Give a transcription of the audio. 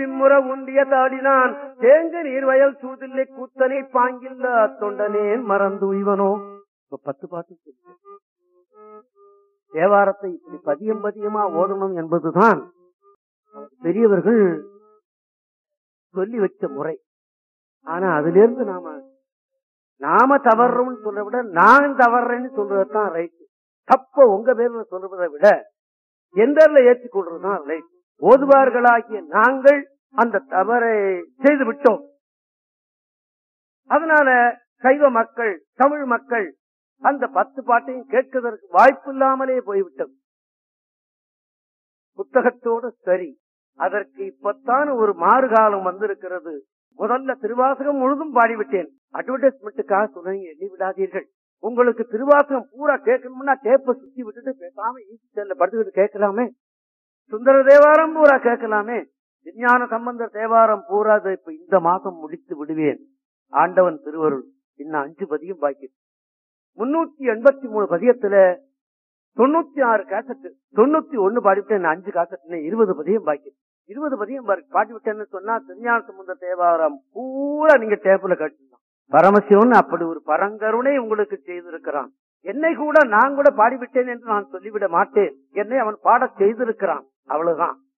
விம்முற உண்டிய தாடினான் தேங்க நீர்வயல் சூதில்லை கூத்தனை பாங்கில்ல தொண்டனேன் மறந்து உய்வனோ இப்ப பத்து பாட்டு சொல்லிட்டேன். தேவாரத்தை இப்படி பதியம் பதியமா ஓதணும் என்பதுதான் பெரியவர்கள் சொல்லி வச்ச முறை ஆனா அதுல இருந்து நாம நாம தவறுறோம்னு சொல்றதை விட நான் தவறுறேன்னு சொல்றதுதான் ரைட் தப்ப உங்க பேர்ல சொல்றதை விட எந்தர்ல ஏற்றுக்கொள்றதுதான் ரைட் ஓதுவார்களாகிய நாங்கள் அந்த தவறை செய்து விட்டோம் அதனால சைவ மக்கள் தமிழ் மக்கள் அந்த பத்து பாட்டையும் கேட்கதற்கு வாய்ப்பு இல்லாமலே போய்விட்டது புத்தகத்தோடு சரி அதற்கு இப்பத்தான் ஒரு மாறுகாலம் வந்திருக்கிறது முதல்ல திருவாசகம் முழுதும் பாடிவிட்டேன் அட்வர்டைஸ்மெண்ட்டுக்காக சொல்றீங்க எண்ணி விடாதீர்கள் உங்களுக்கு திருவாசகம் பூரா கேட்கணும்னா டேப்பை சுத்தி விட்டுட்டு பேசாம ஈசி செல்ல படுத்துக்கிட்டு கேட்கலாமே சுந்தர தேவாரம் பூரா கேட்கலாமே விஞ்ஞான சம்பந்த தேவாரம் பூரா இதை இப்ப இந்த மாசம் முடித்து விடுவேன் ஆண்டவன் திருவருள் இன்னும் அஞ்சு பதியம் பாக்கி முன்னூத்தி எண்பத்தி மூணு பதியத்துல தொண்ணூத்தி ஆறு கேசட்டு தொண்ணூத்தி ஒண்ணு பாடிவிட்டேன் இன்னும் அஞ்சு கேசட்டு இருபது பதியம் பாக்கி இருபது பதியம் பாரு- பாடிவிட்டேன்னு சொன்னா திருஞான சம்பந்த தேவாரம் பூரா நீங்க டேப்புல கட்டலாம் பரமசிவன் அப்படி ஒரு பரங்கருணை உங்களுக்கு செய்திருக்கிறான் என்னை கூட நான் கூட பாடிவிட்டேன் என்று நான் சொல்லிவிட மாட்டேன் என்னை அவன் பாடச் செய்திருக்கிறான் அவ்வளவுதான்